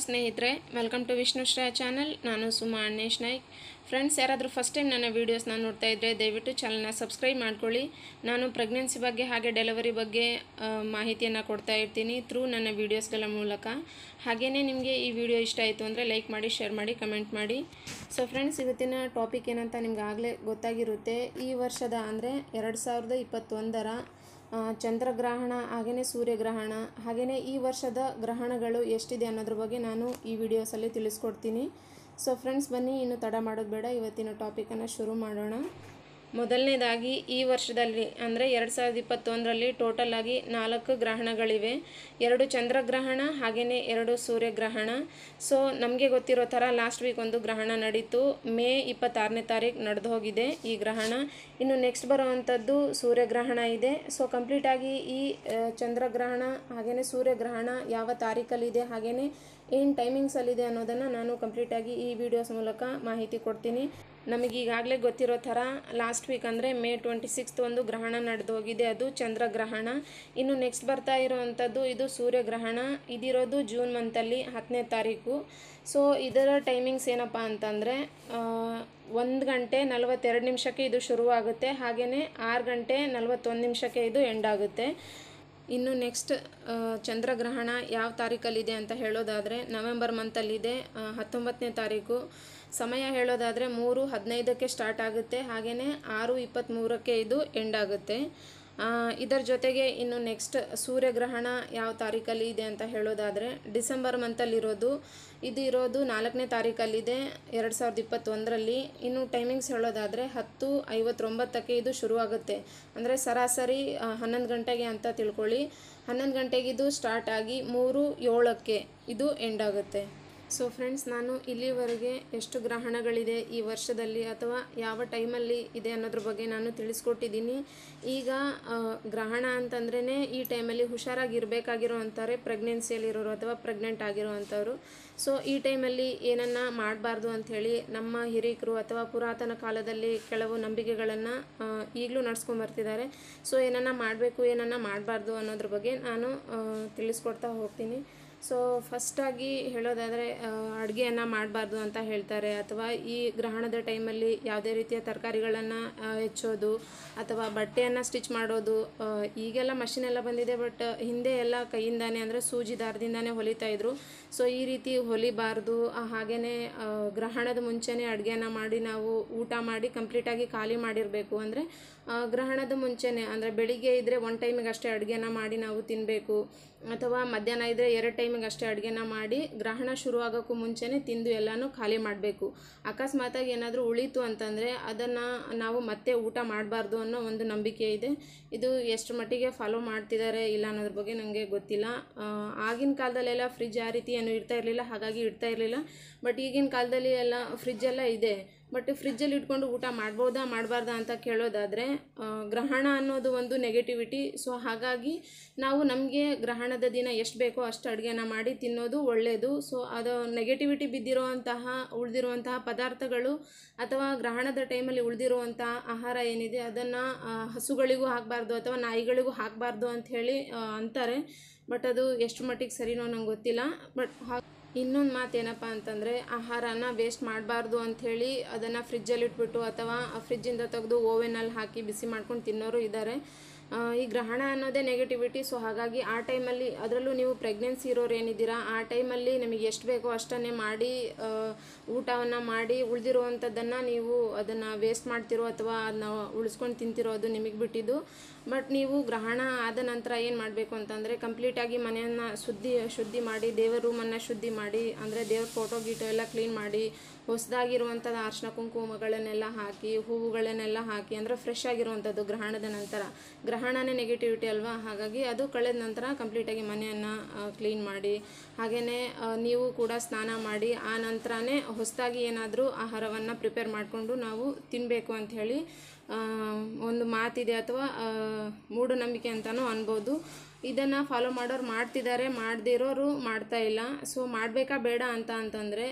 ಸ್ನೇಹಿತರೆ welcome to Vishnushraya channel ನಾನು Suma Annesh Naik friends ಯಾರಾದರೂ ಫಸ್ಟ್ ಟೈಮ್ ನನ್ನ ವೀಡಿಯೋಸ್ನ ನೋಡ್ತಾ ಇದ್ದರೆ ದಯವಿಟ್ಟು ಚಾನಲ್ನ ಸಬ್ಸ್ಕ್ರೈಬ್ ಮಾಡ್ಕೊಳ್ಳಿ ನಾನು ಪ್ರೆಗ್ನೆನ್ಸಿ ಬಗ್ಗೆ ಹಾಗೆ ಡೆಲಿವರಿ ಬಗ್ಗೆ ಮಾಹಿತಿಯನ್ನು ಕೊಡ್ತಾ ಇರ್ತೀನಿ ಥ್ರೂ ನನ್ನ ವೀಡಿಯೋಸ್ಗಳ ಮೂಲಕ ಹಾಗೆಯೇ ನಿಮಗೆ ಈ ವಿಡಿಯೋ ಇಷ್ಟ ಆಯಿತು ಅಂದರೆ ಲೈಕ್ ಮಾಡಿ ಶೇರ್ ಮಾಡಿ ಕಮೆಂಟ್ ಮಾಡಿ ಸೊ ಫ್ರೆಂಡ್ಸ್ ಇವತ್ತಿನ ಟಾಪಿಕ್ ಏನಂತ ನಿಮ್ಗೆ ಆಗಲೇ ಗೊತ್ತಾಗಿರುತ್ತೆ ಈ ವರ್ಷದ ಅಂದರೆ ಎರಡು ಸಾವಿರದ ಇಪ್ಪತ್ತೊಂದರ ಆ, ಚಂದ್ರಗ್ರಹಣ ಹಾಗೆಯೇ ಸೂರ್ಯಗ್ರಹಣ ಹಾಗೆಯೇ ಈ ವರ್ಷದ ಗ್ರಹಣಗಳು ಎಷ್ಟಿದೆ ಅನ್ನೋದ್ರ ಬಗ್ಗೆ ನಾನು ಈ ವಿಡಿಯೋಸಲ್ಲಿ ತಿಳಿಸ್ಕೊಡ್ತೀನಿ ಸೊ ಫ್ರೆಂಡ್ಸ್ ಬನ್ನಿ ಇನ್ನು ತಡ ಮಾಡೋದು ಬೇಡ ಇವತ್ತಿನ ಟಾಪಿಕನ್ನು ಶುರು ಮಾಡೋಣ ಮೊದಲನೇದಾಗಿ ಈ ವರ್ಷದಲ್ಲಿ ಅಂದರೆ ಎರಡು ಸಾವಿರದ ಇಪ್ಪತ್ತೊಂದರಲ್ಲಿ ಟೋಟಲ್ ಆಗಿ ನಾಲ್ಕು ಗ್ರಹಣಗಳಿವೆ ಎರಡು ಚಂದ್ರಗ್ರಹಣ ಹಾಗೆಯೇ ಎರಡು ಸೂರ್ಯಗ್ರಹಣ ಸೊ ನಮಗೆ ಗೊತ್ತಿರೋ ಥರ ಲಾಸ್ಟ್ ವೀಕ್ ಒಂದು ಗ್ರಹಣ ನಡೀತು ಮೇ ಇಪ್ಪತ್ತಾರನೇ ತಾರೀಕು ನಡೆದು ಹೋಗಿದೆ ಈ ಗ್ರಹಣ ಇನ್ನು ನೆಕ್ಸ್ಟ್ ಬರುವಂಥದ್ದು ಸೂರ್ಯಗ್ರಹಣ ಇದೆ ಸೊ ಕಂಪ್ಲೀಟಾಗಿ ಈ ಆ, ಚಂದ್ರಗ್ರಹಣ ಹಾಗೆಯೇ ಸೂರ್ಯಗ್ರಹಣ ಯಾವ ತಾರೀಕಲ್ಲಿದೆ ಹಾಗೆಯೇ ಏನು ಟೈಮಿಂಗ್ಸಲ್ಲಿದೆ ಅನ್ನೋದನ್ನು ನಾನು ಕಂಪ್ಲೀಟಾಗಿ ಈ ವಿಡಿಯೋಸ್ ಮೂಲಕ ಮಾಹಿತಿ ಕೊಡ್ತೀನಿ ನಮಗೆ ಈಗಾಗಲೇ ಗೊತ್ತಿರೋ ಥರ ಲಾಸ್ಟ್ ವೀಕ್ ಅಂದರೆ ಮೇ ಟ್ವೆಂಟಿ ಸಿಕ್ಸ್ತ್ ಒಂದು ಗ್ರಹಣ ನಡೆದು ಹೋಗಿದೆ ಅದು ಚಂದ್ರಗ್ರಹಣ ಇನ್ನು ನೆಕ್ಸ್ಟ್ ಬರ್ತಾ ಇರೋವಂಥದ್ದು ಇದು ಸೂರ್ಯಗ್ರಹಣ ಇದಿರೋದು ಜೂನ್ ಮಂತಲ್ಲಿ ಹತ್ತನೇ ತಾರೀಕು ಸೊ ಇದರ ಟೈಮಿಂಗ್ಸ್ ಏನಪ್ಪ ಅಂತಂದರೆ ಒಂದು ಗಂಟೆ ನಲವತ್ತೆರಡು ನಿಮಿಷಕ್ಕೆ ಇದು ಶುರುವಾಗುತ್ತೆ ಹಾಗೆಯೇ ಆರು ಗಂಟೆ ನಲವತ್ತೊಂದು ನಿಮಿಷಕ್ಕೆ ಇದು ಎಂಡ್ ಆಗುತ್ತೆ ಇನ್ನು ನೆಕ್ಸ್ಟ್ ಚಂದ್ರಗ್ರಹಣ ಯಾವ ತಾರೀಕಲ್ಲಿದೆ ಅಂತ ಹೇಳೋದಾದರೆ ನವೆಂಬರ್ ಮಂತಲ್ಲಿದೆ ಆ, ಹತ್ತೊಂಬತ್ತನೇ ತಾರೀಕು ಸಮಯ ಹೇಳೋದಾದರೆ ಮೂರು ಹದಿನೈದಕ್ಕೆ ಸ್ಟಾರ್ಟ್ ಆಗುತ್ತೆ ಹಾಗೆಯೇ ಆರು ಇಪ್ಪತ್ತ್ಮೂರಕ್ಕೆ ಇದು ಎಂಡ್ ಆಗುತ್ತೆ ಆ, ಇದರ ಜೊತೆಗೆ ಇನ್ನು ನೆಕ್ಸ್ಟ್ ಸೂರ್ಯಗ್ರಹಣ ಯಾವ ತಾರೀಕಲ್ಲಿ ಇದೆ ಅಂತ ಹೇಳೋದಾದರೆ ಡಿಸೆಂಬರ್ ಮಂತಲ್ಲಿರೋದು ಇದು ಇರೋದು ನಾಲ್ಕನೇ ತಾರೀಕಲ್ಲಿದೆ ಎರಡು ಸಾವಿರದ ಇಪ್ಪತ್ತೊಂದರಲ್ಲಿ ಇನ್ನು ಟೈಮಿಂಗ್ಸ್ ಹೇಳೋದಾದರೆ ಹತ್ತು ಐವತ್ತೊಂಬತ್ತಕ್ಕೆ ಇದು ಶುರುವಾಗುತ್ತೆ ಅಂದರೆ ಸರಾಸರಿ ಆ, ಹನ್ನೊಂದು ಗಂಟೆಗೆ ಅಂತ ತಿಳ್ಕೊಳ್ಳಿ ಹನ್ನೊಂದು ಗಂಟೆಗೆ ಇದು ಸ್ಟಾರ್ಟ್ ಆಗಿ ಮೂರು ಏಳಕ್ಕೆ ಇದು ಎಂಡ್ ಆಗುತ್ತೆ ಸೊ ಫ್ರೆಂಡ್ಸ್ ನಾನು ಇಲ್ಲಿವರೆಗೆ ಎಷ್ಟು ಗ್ರಹಣಗಳಿದೆ ಈ ವರ್ಷದಲ್ಲಿ ಅಥವಾ ಯಾವ ಟೈಮಲ್ಲಿ ಇದೆ ಅನ್ನೋದ್ರ ಬಗ್ಗೆ ನಾನು ತಿಳಿಸ್ಕೊಟ್ಟಿದ್ದೀನಿ ಈಗ ಆ, ಗ್ರಹಣ ಅಂತಂದ್ರೇ ಈ ಟೈಮಲ್ಲಿ ಹುಷಾರಾಗಿರಬೇಕಾಗಿರೋ ಅಂತಾರೆ ಪ್ರೆಗ್ನೆನ್ಸಿಯಲ್ಲಿರೋರು ಅಥವಾ ಪ್ರೆಗ್ನೆಂಟ್ ಆಗಿರೋ ಅಂಥವ್ರು ಸೊ ಈ ಟೈಮಲ್ಲಿ ಏನನ್ನ ಮಾಡಬಾರ್ದು ಅಂಥೇಳಿ ನಮ್ಮ ಹಿರಿಕರು ಅಥವಾ ಪುರಾತನ ಕಾಲದಲ್ಲಿ ಕೆಲವು ನಂಬಿಕೆಗಳನ್ನು ಈಗಲೂ ನಡ್ಸ್ಕೊಂಬರ್ತಿದ್ದಾರೆ ಸೊ ಏನನ್ನ ಮಾಡಬೇಕು ಏನನ್ನ ಮಾಡಬಾರ್ದು ಅನ್ನೋದ್ರ ಬಗ್ಗೆ ನಾನು ಆ, ತಿಳಿಸ್ಕೊಡ್ತಾ ಹೋಗ್ತೀನಿ ಸೊ ಫಸ್ಟಾಗಿ ಹೇಳೋದಾದರೆ ಅಡುಗೆಯನ್ನು ಮಾಡಬಾರ್ದು ಅಂತ ಹೇಳ್ತಾರೆ ಅಥವಾ ಈ ಗ್ರಹಣದ ಟೈಮಲ್ಲಿ ಯಾವುದೇ ರೀತಿಯ ತರಕಾರಿಗಳನ್ನು ಹೆಚ್ಚೋದು ಅಥವಾ ಬಟ್ಟೆಯನ್ನು ಸ್ಟಿಚ್ ಮಾಡೋದು ಆ, ಈಗೆಲ್ಲ ಮಷಿನ್ ಎಲ್ಲ ಬಂದಿದೆ ಬಟ್ ಹಿಂದೆ ಎಲ್ಲ ಕೈಯಿಂದಾನೇ ಅಂದರೆ ಸೂಜಿ ದಾರದಿಂದಾನೇ ಹೊಲಿತಾ ಇದ್ರು ಸೊ ಈ ರೀತಿ ಹೊಲಿಬಾರ್ದು ಹಾಗೆಯೇ ಗ್ರಹಣದ ಮುಂಚೆನೇ ಅಡುಗೆನ ಮಾಡಿ ನಾವು ಊಟ ಮಾಡಿ ಕಂಪ್ಲೀಟಾಗಿ ಖಾಲಿ ಮಾಡಿರಬೇಕು ಅಂದರೆ ಗ್ರಹಣದ ಮುಂಚೆನೇ ಅಂದರೆ ಬೆಳಿಗ್ಗೆ ಇದ್ದರೆ ಒನ್ ಟೈಮಿಗೆ ಅಷ್ಟೇ ಅಡುಗೆನ ಮಾಡಿ ನಾವು ತಿನ್ನಬೇಕು ಅಥವಾ ಮಧ್ಯಾಹ್ನ ಇದ್ದರೆ ಎರಡು ಟೈಮಿಗೆ ಅಷ್ಟೇ ಅಡುಗೆನ ಮಾಡಿ ಗ್ರಹಣ ಶುರು ಆಗೋಕ್ಕೂ ಮುಂಚೆನೇ ತಿಂದು ಎಲ್ಲನೂ ಖಾಲಿ ಮಾಡಬೇಕು ಅಕಸ್ಮಾತಾಗಿ ಏನಾದರೂ ಉಳೀತು ಅಂತಂದರೆ ಅದನ್ನು ನಾವು ಮತ್ತೆ ಊಟ ಮಾಡಬಾರ್ದು ಅನ್ನೋ ಒಂದು ನಂಬಿಕೆ ಇದೆ ಇದು ಎಷ್ಟು ಮಟ್ಟಿಗೆ ಫಾಲೋ ಮಾಡ್ತಿದ್ದಾರೆ ಇಲ್ಲ ಅನ್ನೋದ್ರ ಬಗ್ಗೆ ನನಗೆ ಗೊತ್ತಿಲ್ಲ ಆ, ಆಗಿನ ಕಾಲದಲ್ಲೆಲ್ಲ ಫ್ರಿಜ್ ಆ ರೀತಿ ಏನು ಇರ್ತಾ ಇರಲಿಲ್ಲ ಹಾಗಾಗಿ ಇಡ್ತಾ ಇರಲಿಲ್ಲ ಬಟ್ ಈಗಿನ ಕಾಲದಲ್ಲಿ ಎಲ್ಲ ಫ್ರಿಜ್ ಎಲ್ಲ ಇದೆ ಬಟ್ ಫ್ರಿಜ್ಜಲ್ಲಿ ಇಟ್ಕೊಂಡು ಊಟ ಮಾಡ್ಬೋದಾ ಮಾಡಬಾರ್ದಾ ಅಂತ ಕೇಳೋದಾದರೆ ಆ, ಗ್ರಹಣ ಅನ್ನೋದು ಒಂದು ನೆಗೆಟಿವಿಟಿ ಸೊ ಹಾಗಾಗಿ ನಾವು ನಮಗೆ ಗ್ರಹಣದ ದಿನ ಎಷ್ಟು ಬೇಕೋ ಅಷ್ಟು ಅಡುಗೆನ ಮಾಡಿ ತಿನ್ನೋದು ಒಳ್ಳೆಯದು ಸೊ ಅದು ನೆಗೆಟಿವಿಟಿ ಬಿದ್ದಿರುವಂತಹ ಉಳಿದಿರುವಂತಹ ಪದಾರ್ಥಗಳು ಅಥವಾ ಗ್ರಹಣದ ಟೈಮಲ್ಲಿ ಉಳಿದಿರುವಂತಹ ಆಹಾರ ಏನಿದೆ ಅದನ್ನು ಹಸುಗಳಿಗೂ ಹಾಕಬಾರ್ದು ಅಥವಾ ನಾಯಿಗಳಿಗೂ ಹಾಕಬಾರ್ದು ಅಂತ ಹೇಳಿ ಆ, ಅಂತಾರೆ ಬಟ್ ಅದು ಎಷ್ಟು ಮಟ್ಟಿಗೆ ಸರಿನೋ ನಂಗೆ ಗೊತ್ತಿಲ್ಲ ಬಟ್ ಹಾ ಇನ್ನೊಂದು ಮಾತು ಏನಪ್ಪ ಅಂತಂದರೆ ಆಹಾರನ ವೇಸ್ಟ್ ಮಾಡಬಾರ್ದು ಅಂಥೇಳಿ ಅದನ್ನು ಫ್ರಿಜ್ಜಲ್ಲಿ ಇಟ್ಬಿಟ್ಟು ಅಥವಾ ಆ ಫ್ರಿಜ್ಜಿಂದ ತೆಗೆದು ಓವೆನಲ್ಲಿ ಹಾಕಿ ಬಿಸಿ ಮಾಡ್ಕೊಂಡು ತಿನ್ನೋರು ಇದ್ದಾರೆ ಆ, ಈ ಗ್ರಹಣ ಅನ್ನೋದೇ ನೆಗೆಟಿವಿಟಿ ಸೊ ಹಾಗಾಗಿ ಆ ಟೈಮಲ್ಲಿ ಅದರಲ್ಲೂ ನೀವು ಪ್ರೆಗ್ನೆನ್ಸಿ ಇರೋರು ಏನಿದ್ದೀರಾ ಆ ಟೈಮಲ್ಲಿ ನಿಮಗೆ ಎಷ್ಟು ಬೇಕೋ ಅಷ್ಟನ್ನೇ ಮಾಡಿ ಊಟವನ್ನು ಮಾಡಿ ಉಳಿದಿರುವಂಥದ್ದನ್ನು ನೀವು ಅದನ್ನು ವೇಸ್ಟ್ ಮಾಡ್ತಿರೋ ಅಥವಾ ಅದನ್ನ ಉಳಿಸ್ಕೊಂಡು ತಿಂತಿರೋ ಅದು ನಿಮಗೆ ಬಿಟ್ಟಿದ್ದು ಬಟ್ ನೀವು ಗ್ರಹಣ ಆದ ನಂತರ ಏನು ಮಾಡಬೇಕು ಅಂತಂದರೆ ಕಂಪ್ಲೀಟಾಗಿ ಮನೆಯನ್ನು ಶುದ್ಧಿ ಶುದ್ಧಿ ಮಾಡಿ ದೇವರ ರೂಮನ್ನು ಶುದ್ಧಿ ಮಾಡಿ ಅಂದರೆ ದೇವ್ರ ಫೋಟೋ ಗೀಟೋ ಎಲ್ಲ ಕ್ಲೀನ್ ಮಾಡಿ ಹೊಸದಾಗಿರುವಂಥದ್ದು ಅರ್ಶಿನ ಕುಂಕುಮಗಳನ್ನೆಲ್ಲ ಹಾಕಿ ಹೂವುಗಳನ್ನೆಲ್ಲ ಹಾಕಿ ಅಂದರೆ ಫ್ರೆಶ್ ಆಗಿರುವಂಥದ್ದು ಗ್ರಹಣದ ನಂತರ ಗ್ರಹಣನೇ ನೆಗೆಟಿವಿಟಿ ಅಲ್ವಾ ಹಾಗಾಗಿ ಅದು ಕಳೆದ ನಂತರ ಕಂಪ್ಲೀಟಾಗಿ ಮನೆಯನ್ನು ಕ್ಲೀನ್ ಮಾಡಿ ಹಾಗೆಯೇ ನೀವು ಕೂಡ ಸ್ನಾನ ಮಾಡಿ ಆ ನಂತರನೇ ಹೊಸದಾಗಿ ಏನಾದರೂ ಆಹಾರವನ್ನು ಪ್ರಿಪೇರ್ ಮಾಡಿಕೊಂಡು ನಾವು ತಿನ್ನಬೇಕು ಅಂಥೇಳಿ ಒಂದು ಮಾತಿದೆ ಅಥವಾ ಆ, ಮೂಢನಂಬಿಕೆ ಅಂತಲೂ ಅನ್ಬೋದು ಇದನ್ನು ಫಾಲೋ ಮಾಡೋರು ಮಾಡ್ತಿದ್ದಾರೆ ಮಾಡದಿರೋರು ಮಾಡ್ತಾ ಇಲ್ಲ ಸೊ ಮಾಡಬೇಕಾ ಬೇಡ ಅಂತ ಅಂತಂದರೆ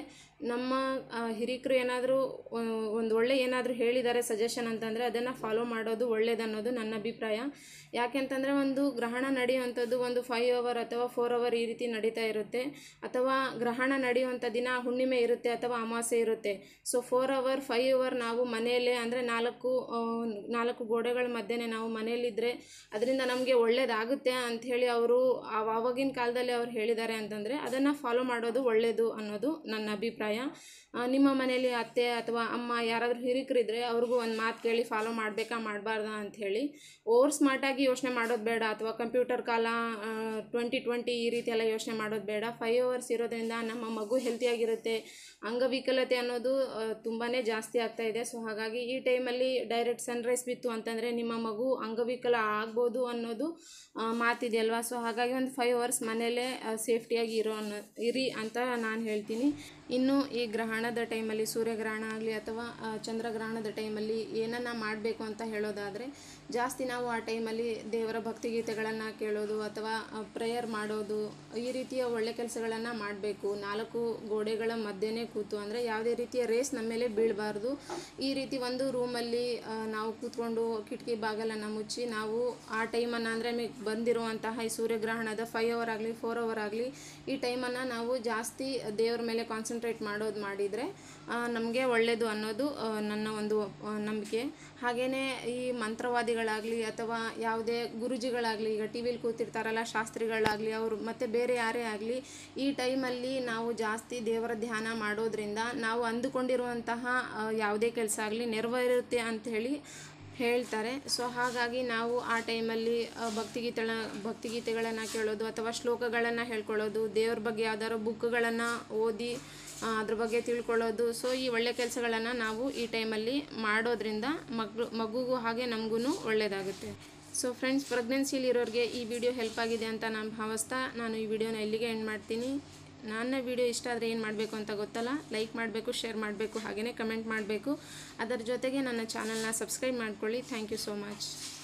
ನಮ್ಮ ಆ, ಹಿರಿಕರು ಏನಾದರೂ ಒಂದು ಒಳ್ಳೆ ಏನಾದರೂ ಹೇಳಿದ್ದಾರೆ ಸಜೆಷನ್ ಅಂತಂದರೆ ಅದನ್ನು ಫಾಲೋ ಮಾಡೋದು ಒಳ್ಳೇದನ್ನೋದು ನನ್ನ ಅಭಿಪ್ರಾಯ ಯಾಕೆಂತಂದರೆ ಒಂದು ಗ್ರಹಣ ನಡೆಯುವಂಥದ್ದು ಒಂದು ಫೈವ್ ಅವರ್ ಅಥವಾ ಫೋರ್ ಅವರ್ ಈ ರೀತಿ ನಡೀತಾ ಇರುತ್ತೆ ಅಥವಾ ಗ್ರಹಣ ನಡೆಯುವಂಥ ದಿನ ಹುಣ್ಣಿಮೆ ಇರುತ್ತೆ ಅಥವಾ ಅಮಾವಾಸ್ಯೆ ಇರುತ್ತೆ so four hour five hour ನಾವು ಮನೆಯಲ್ಲೇ ಅಂದರೆ ನಾಲ್ಕು ಆ, ನಾಲ್ಕು ಗೋಡೆಗಳ ಮಧ್ಯೆ ನಾವು ಮನೆಯಲ್ಲಿದ್ದರೆ ಅದರಿಂದ ನಮಗೆ ಒಳ್ಳೇದಾಗುತ್ತೆ ಅಂಥೇಳಿ ಅವರು ಆವಾಗಿನ ಕಾಲದಲ್ಲಿ ಅವ್ರು ಹೇಳಿದ್ದಾರೆ ಅಂತಂದರೆ ಅದನ್ನು ಫಾಲೋ ಮಾಡೋದು ಒಳ್ಳೆಯದು ಅನ್ನೋದು ನನ್ನ ಅಭಿಪ್ರಾಯ ಆ, ನಿಮ್ಮ ಮನೆಯಲ್ಲಿ ಅತ್ತೆ ಅಥವಾ ಅಮ್ಮ ಯಾರಾದರೂ ಹಿರಿಕರಿದ್ರೆ ಅವ್ರಿಗೂ ಒಂದು ಮಾತು ಕೇಳಿ ಫಾಲೋ ಮಾಡಬೇಕಾ ಮಾಡಬಾರ್ದಾ ಅಂಥೇಳಿ ಓವರ್ ಸ್ಮಾರ್ಟಾಗಿ ಯೋಚನೆ ಮಾಡೋದು ಬೇಡ ಅಥವಾ ಕಂಪ್ಯೂಟರ್ ಕಾಲ ಟ್ವೆಂಟಿ ಟ್ವೆಂಟಿ ಈ ರೀತಿ ಎಲ್ಲ ಯೋಚನೆ ಮಾಡೋದು ಬೇಡ ಫೈವ್ ಅವರ್ಸ್ ಇರೋದ್ರಿಂದ ನಮ್ಮ ಮಗು ಹೆಲ್ತಿಯಾಗಿರುತ್ತೆ ಅಂಗವಿಕಲತೆ ಅನ್ನೋದು ತುಂಬಾ ಜಾಸ್ತಿ ಆಗ್ತಾ ಇದೆ ಸೊ ಹಾಗಾಗಿ ಈ ಟೈಮಲ್ಲಿ ಡೈರೆಕ್ಟ್ ಸನ್ರೈಸ್ ಬಿತ್ತು ಅಂತಂದರೆ ನಿಮ್ಮ ಮಗು ಅಂಗವಿಕಲ ಆಗ್ಬೋದು ಅನ್ನೋದು ಆ, ಮಾತಿದೆಯಲ್ವಾ ಸೊ ಹಾಗಾಗಿ ಒಂದು ಫೈವ್ ಅವರ್ಸ್ ಮನೆಯಲ್ಲೇ ಸೇಫ್ಟಿಯಾಗಿ ಇರೋ ಅನ್ನೋ ಇರಿ ಅಂತ ನಾನು ಹೇಳ್ತೀನಿ ಇನ್ನು ಈ ಗ್ರಹಣದ ಟೈಮಲ್ಲಿ ಸೂರ್ಯಗ್ರಹಣ ಆಗಲಿ ಅಥವಾ ಆ, ಚಂದ್ರಗ್ರಹಣದ ಟೈಮಲ್ಲಿ ಏನನ್ನ ಮಾಡಬೇಕು ಅಂತ ಹೇಳೋದಾದರೆ ಜಾಸ್ತಿ ನಾವು ಆ ಟೈಮಲ್ಲಿ ದೇವರ ಭಕ್ತಿಗೀತೆಗಳನ್ನು ಕೇಳೋದು ಅಥವಾ ಪ್ರೇಯರ್ ಮಾಡೋದು ಈ ರೀತಿಯ ಒಳ್ಳೆ ಕೆಲಸಗಳನ್ನು ಮಾಡಬೇಕು ನಾಲ್ಕು ಗೋಡೆಗಳ ಮಧ್ಯೆನೇ ಕೂತು ಅಂದರೆ ಯಾವುದೇ ರೀತಿಯ ರೇಸ್ ನಮ್ಮ ಮೇಲೆ ಬೀಳಬಾರ್ದು ಈ ರೀತಿ ಒಂದು ರೂಮಲ್ಲಿ ಆ, ನಾವು ಕೂತ್ಕೊಂಡು ಕಿಟಕಿ ಬಾಗಲನ್ನು ಮುಚ್ಚಿ ನಾವು ಆ ಟೈಮನ್ನು ಅಂದರೆ ನಮಗೆ ಬಂದಿರುವಂತಹ ಈ ಸೂರ್ಯಗ್ರಹಣದ ಫೈವ್ ಅವರ್ ಆಗಲಿ ಫೋರ್ ಅವರ್ ಆಗಲಿ ಈ ಟೈಮನ್ನು ನಾವು ಜಾಸ್ತಿ ದೇವ್ರ ಮೇಲೆ ಕಾನ್ಸಂಟ್ರೇಟ್ ಮಾಡೋದು ಮಾಡಿದರೆ ನಮಗೆ ಒಳ್ಳೆಯದು ಅನ್ನೋದು ಆ, ನನ್ನ ಒಂದು ಆ, ನಂಬಿಕೆ ಹಾಗೆಯೇ ಈ ಮಂತ್ರವಾದಿಗಳಾಗಲಿ ಅಥವಾ ಯಾವುದೇ ಗುರುಜಿಗಳಾಗಲಿ ಈಗ ಟಿ ವಿಲಿ ಕೂತಿರ್ತಾರಲ್ಲ ಶಾಸ್ತ್ರಿಗಳಾಗಲಿ ಅವರು ಮತ್ತು ಬೇರೆ ಯಾರೇ ಆಗಲಿ ಈ ಟೈಮಲ್ಲಿ ನಾವು ಜಾಸ್ತಿ ದೇವರ ಧ್ಯಾನ ಮಾಡೋದ್ರಿಂದ ನಾವು ಅಂದುಕೊಂಡಿರುವಂತಹ ಆ, ಯಾವುದೇ ಕೆಲಸ ಆಗಲಿ ನೆರವೇರುತ್ತೆ ಅಂಥೇಳಿ ಹೇಳ್ತಾರೆ ಸೊ ಹಾಗಾಗಿ ನಾವು ಆ ಟೈಮಲ್ಲಿ ಆ, ಭಕ್ತಿಗೀತೆಗಳ ಭಕ್ತಿಗೀತೆಗಳನ್ನು ಕೇಳೋದು ಅಥವಾ ಶ್ಲೋಕಗಳನ್ನು ಹೇಳ್ಕೊಳ್ಳೋದು ದೇವ್ರ ಬಗ್ಗೆ ಯಾವ್ದಾದ್ರು ಬುಕ್ಗಳನ್ನು ಓದಿ ಆ, ಅದ್ರ ಬಗ್ಗೆ ತಿಳ್ಕೊಳ್ಳೋದು ಸೊ ಈ ಒಳ್ಳೆ ಕೆಲಸಗಳನ್ನು ನಾವು ಈ ಟೈಮಲ್ಲಿ ಮಾಡೋದ್ರಿಂದ ಮಗು ಮಗುಗೂ ಹಾಗೆ ನಮಗೂ ಒಳ್ಳೆಯದಾಗುತ್ತೆ ಸೊ ಫ್ರೆಂಡ್ಸ್ ಪ್ರೆಗ್ನೆನ್ಸಿಲಿರೋರಿಗೆ ಈ ವಿಡಿಯೋ ಹೆಲ್ಪ್ ಆಗಿದೆ ಅಂತ ನಾನು ಭಾವಿಸ್ತಾ ನಾನು ಈ ವಿಡಿಯೋನ ಇಲ್ಲಿಗೆ ಎಂಡ್ ಮಾಡ್ತೀನಿ ನನ್ನ ವಿಡಿಯೋ ಇಷ್ಟ ಆದರೆ ಏನು ಮಾಡಬೇಕು ಅಂತ ಗೊತ್ತಲ್ಲ ಲೈಕ್ ಮಾಡಬೇಕು ಶೇರ್ ಮಾಡಬೇಕು ಹಾಗೆಯೇ ಕಮೆಂಟ್ ಮಾಡಬೇಕು ಅದರ ಜೊತೆಗೆ ನನ್ನ ಚಾನಲ್ನ ಸಬ್ಸ್ಕ್ರೈಬ್ ಮಾಡ್ಕೊಳ್ಳಿ ಥ್ಯಾಂಕ್ ಯು ಸೋ ಮಚ್